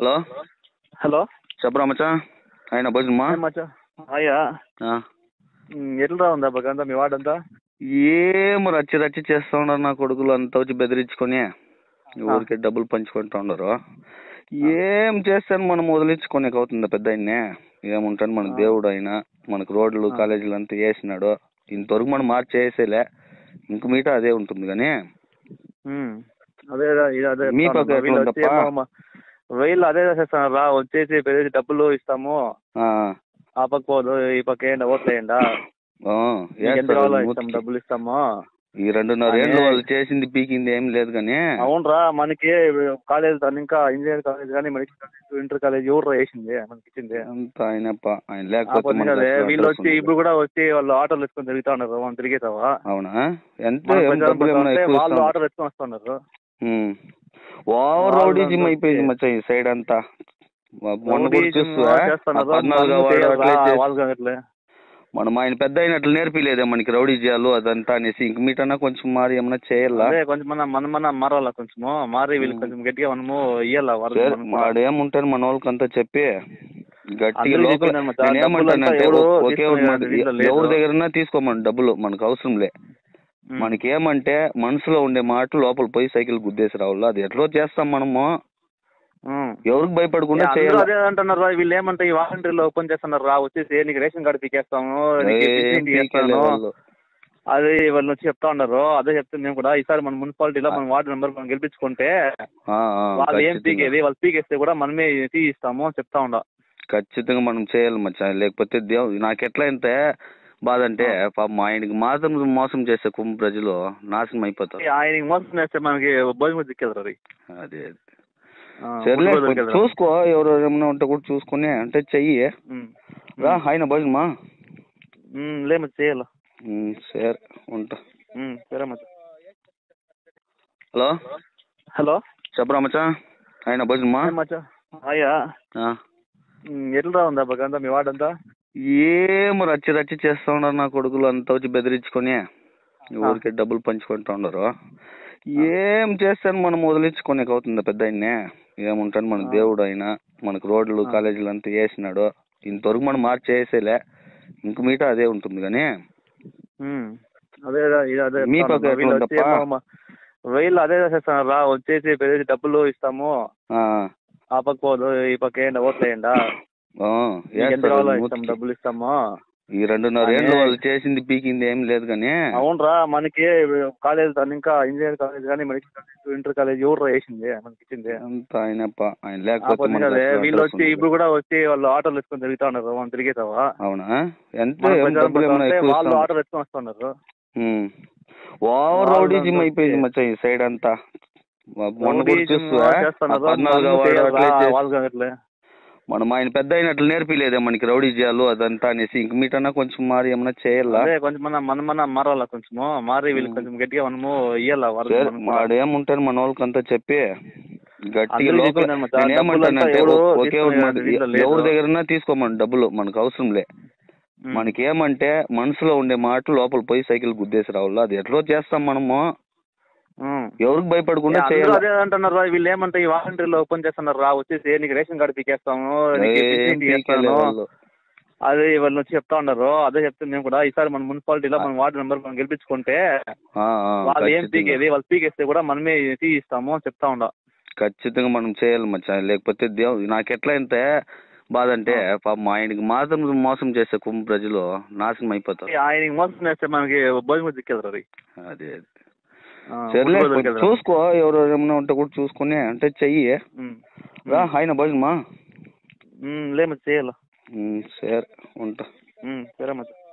Hello hello చెప్పరా మచ్చా ఆయన భోజనమా ఏం మచ్చా అయ్యా ఆ. ఉమ్, ఎట్లా ఉందా బకంతా మీ వాడంతా ఏం రచ్చి రచ్చి చేస్తా ఉన్నారు నా కొడుకులు అంతా వచ్చి బెదిరించుకొని ఊరికే డబ్బులు పంచుకుంటా ఉన్నారు ఏం చేస్తాను మనం వదిలించుకోనికి అవుతుందా పెద్ద ఆయన్నే ఏముంటాను మన దేవుడు ఆయన మనకు రోడ్లు కాలేజీలు అంతా వేసినాడు ఇంతవరకు మనం మార్చి చేసేలే ఇంక మీట అదే ఉంటుంది కానీ ఉమ్, అదే ఇది అదే మీ చెప్తా పక్క ఉన్నా. వీళ్ళు ఎట్లా వచ్చి ఉందప్పా? ఏమో మా- వీళ్ళు అదే చేస్తాను రా వచ్చేసి పెరిగి డబ్బులు ఇస్తాము ఆ, ఆ పక్క పోదు ఈ పక్క ఏంటి ఓట్లు వేయండా ఆ, మీకు ఎంత వేస్తారు కావాలో మూతికి. ఇస్తాం డబ్బులు ఇస్తాము ఈ రెండున్నర అనే- ఏళ్ళు వాళ్ళు చేసింది పీకింది ఏం లేదు కానీ అవునరా మనకి కాలేజ్ తను ఇంకా ఇంజనీర్ కాలేజ్ కానీ మెడికల్ కాలేజ్ ఇంటర్ కాలేజ్ ఎవరు వేసింది మనకి ఇచ్చింది అంత ఆయనప్ప ఆయన ఆ లేకపోతే పని మనకు కదే అసలు వీళ్ళు అడ్రస్ వచ్చి ఉండదు. ఇప్పుడు కూడా వచ్చి వాళ్ళు ఆటోలు ఎత్తుకొని తిరుగుతా ఉన్నారు మనం తిరిగేతావా అవునా ఎంత మన ఏం ప్రజలు డబ్బులు ఏమైనా పోతా ఉంటే ఎక్కువ వాళ్ళు ఇస్తాం? ఆటోలు ఎత్తుకొని వస్తున్నారు ఓవర్ వాళ్ళు రౌడీజం దాంట్లో అయిపోయింది వచ్చి- మచ్చ ఈ సైడ్ అంతా మొన్న కూడా రౌడీజం చూస్తువా? చేస్తున్నారు, ఆ పద్నాలుగో మనం వాడు చేయాలా? అట్లే చేసి- వాళ్ళు కానట్లే. మనం ఆయన పెద్ద అయిన అట్లా నేర్పిలేదే మనకి రౌడీ చేయాలి అదంతా అనేసి ఇంక మీటన్నా కొంచెం మారి ఏమన్నా చేయాలా అదే కొంచెం మన మన మన మారాలా కొంచెము మారి వీళ్ళకి కొంచెం గట్టిగా మనము ఇయ్యాల సరే వాడు ఏముంటారు మన వాళ్ళకి అంతా చెప్పి గట్టిగా అందరికీ లోపల చెప్పిందన్నమాట. నేను ఏమంటానంటే డబ్బులంతా ఎవరు ఒకే ఒకటి మాట తీసుకునే దీంట్లో లేదు. ఎవరి దగ్గరన్నా తీసుకోమని డబ్బులు మనకు అవసరంలే ఉమ్. మనకి ఏమంటే మనసులో ఉండే మాట లోపల పోయి సైకిల్ గుద్దేసి రావాలా అది ఎట్లా చేస్తాం మనము ఉమ్. ఎవరికి భయపడకుండా ఏ, అందరూ చేయాలి అదే అంటున్నారు రా, వీళ్ళు ఏమంటే ఈ వాలంటీర్లు ఓపెన్ చేస్తున్నారు రా వచ్చేసి ఏ, నీకు రేషన్ కార్డు పీకేస్తాము నీకు ఏం బిస్కెట్ పీకేలే చేస్తాను వాళ్ళు. అది వాళ్ళు వచ్చి చెప్తా ఉన్నారు అదే చెప్తుంది మేము కూడా ఈసారి మన మున్సిపాలిటీలో మన వార్డు మెంబర్ మనం గెలిపించుకుంటే ఆ, ఆ, వాళ్ళు ఏం ఖచ్చితంగా. పీకేది వాళ్ళు పీకేస్తే కూడా మనమే తీయిస్తాము అని చెప్తా ఉండ ఖచ్చితంగా మనం చేయాలి మచ్చా లేకపోతే దేవు నాకు ఎట్లా అయితే బాధ అంటే పాపం మా ఆయనకి మాత్రం మోసం చేసే కుమ్మ ప్రజలు నాశనం అయిపోతారు ఆయనకి మోసం చేస్తే మనకి భోజనం దిక్కేది రీ అదే అదే సరేలే కొంచెం చూసుకో ఎవరు ఏమైనా ఉంటే కూడా చూసుకొని అంటే చెయ్యి రా ఆయన భోజనమా లేమ చేయాల ఉమ్, సరే ఉంటా ఉమ్, సరే మచ్చ హలో హలో చెప్పరా మచ్చా ఆయన భోజనమా ఏం మచ్చ అయ్యా ఆ. ఉమ్, ఎట్లా ఉందా బకంతా మీ వాడంతా ఏం రచ్చి రచ్చి చేస్తా ఉన్నారు నా కొడుకులు అంతా వచ్చి బెదిరించుకొని ఊరికే డబ్బులు పంచుకుంటా ఉన్నారు ఏం చేస్తాను మనం వదిలించుకోనికి అవుతుందా పెద్ద ఆయన్నే ఏముంటాను మన దేవుడు ఆయన మనకు రోడ్లు కాలేజీలు అంతా వేసినాడు ఇంతవరకు మనం మార్చి చేసేలే ఇంక మీట అదే ఉంటుంది కానీ ఉమ్, అదే రా, ఇది అదే మీ చెప్తా పక్క ఉన్నా. వీళ్ళు ఎట్లా వచ్చి ఉందప్పా? ఏమో మా- వీళ్ళు అదే చేస్తున్నారు రా వచ్చేసి పెరిగి డబ్బులు ఇస్తాము ఆ, ఆ పక్క పోదు ఈ పక్క ఏంటి ఓట్లు వేయండా ఆ, మీకు ఎంత వేస్తారు కావాలో మూతికి. ఇస్తాం డబ్బులు ఇస్తాము ఈ రెండున్నర ఏళ్ళు అనే- వాళ్ళు చేసింది పీకింది ఏం లేదు కానీ అవునరా మనకి కాలేజ్ తను ఇంకా ఇంజనీర్ కాలేజ్ కానీ మెడికల్ కాలేజ్ ఇంటర్ కాలేజ్ ఎవరు వేసింది మనకి ఇచ్చింది అంత ఆయనప్ప ఆయన ఆ లేకపోతే పని మనకు కదే అసలు వీళ్ళు అడ్రస్ వచ్చి ఉండదు. ఇప్పుడు కూడా వచ్చి వాళ్ళు ఆటోలు ఎత్తుకొని తిరుగుతా ఉన్నారు మనం తిరిగేతావా అవునా ఎంత మన ఏం ప్రజలు డబ్బులు పోతా ఏమైనా ఉంటే ఎక్కువ వాళ్ళు ఇస్తాం? ఆటోలు ఎత్తుకొని వస్తున్నారు ఉమ్. ఓవర్ వాళ్ళు రౌడీజం దాంట్లో అయిపోయింది వచ్చి- మచ్చ ఈ సైడ్ అంతా మొన్న కూడా రౌడీజం చూస్తువా? ఆ చేస్తున్నారు, పద్నాలుగో మనం వాడు చేయాలా? అట్లే చేసి- వాళ్ళు కానట్లే. మనం ఆయన పెద్ద అయిన అట్లా నేర్పిలేదే మనకి రౌడీ చేయాలి అదంతా అనేసి ఇంక మీటన్నా కొంచెం మారి ఏమన్నా చేయాలా అదే కొంచెం మన మన మన మారాలా కొంచెము మారి వీళ్ళకి కొంచెం గట్టిగా మనము ఇయ్యాల సరే, వాడు ఏముంటారు మన వాళ్ళకి అంతా చెప్పి గట్టిగా అందరికీ లోపల చెప్పిందన్నమాట. నేను ఏమంటానంటే డబ్బులంతా ఎవరు ఒకే ఒకటి మాట తీసుకునే దీంట్లో లేదు. ఎవరి దగ్గరన్నా తీసుకోమని డబ్బులు మనకు అవసరంలే ఉమ్. మనకి ఏమంటే మనసులో ఉండే మాట లోపల పోయి సైకిల్ గుద్దేసి రావాలా అది ఎట్లా చేస్తాం మనము ఉమ్. ఎవరికి భయపడకుండా ఏ, అందరూ చేయాలి అదే అంటున్నారు రా, వీళ్ళు ఏమంటే ఈ వాలంటీర్లు ఓపెన్ చేస్తున్నారు రా వచ్చేసి నీకు రేషన్ కార్డు పీకేస్తాము నీకు ఏం బిస్కెట్ పీకేలే చేస్తాను వాళ్ళు. అది వాళ్ళు వచ్చి చెప్తా ఉన్నారు అదే చెప్తుంది మేము కూడా ఈసారి మన మున్సిపాలిటీలో మన వార్డు మెంబర్ మనం గెలిపించుకుంటే ఆ, ఆ, వాళ్ళు ఏం ఖచ్చితంగా. పీకేది వాళ్ళు పీకేస్తే కూడా మనమే తీయిస్తాము అని చెప్తా ఉండ ఖచ్చితంగా మనం చేయాలి మచ్చా లేకపోతే దేవు నాకు ఎట్లా అయితే బాధ అంటే పాపం మా ఆయనకి మాత్రం మోసం చేసే కుమ్మ ప్రజలు నాశనం అయిపోతారు ఆయనకి మోసం చేస్తే మనకి భోజనం దిక్కేది రీ అదే అదే సరేలే కొంచెం చూసుకో ఎవరు ఏమైనా ఉంటే కూడా చూసుకొని అంటే చెయ్యి రా ఆయన భోజనమా లేమ చేయాల ఉమ్, సరే ఉంటా సరే మచ్చ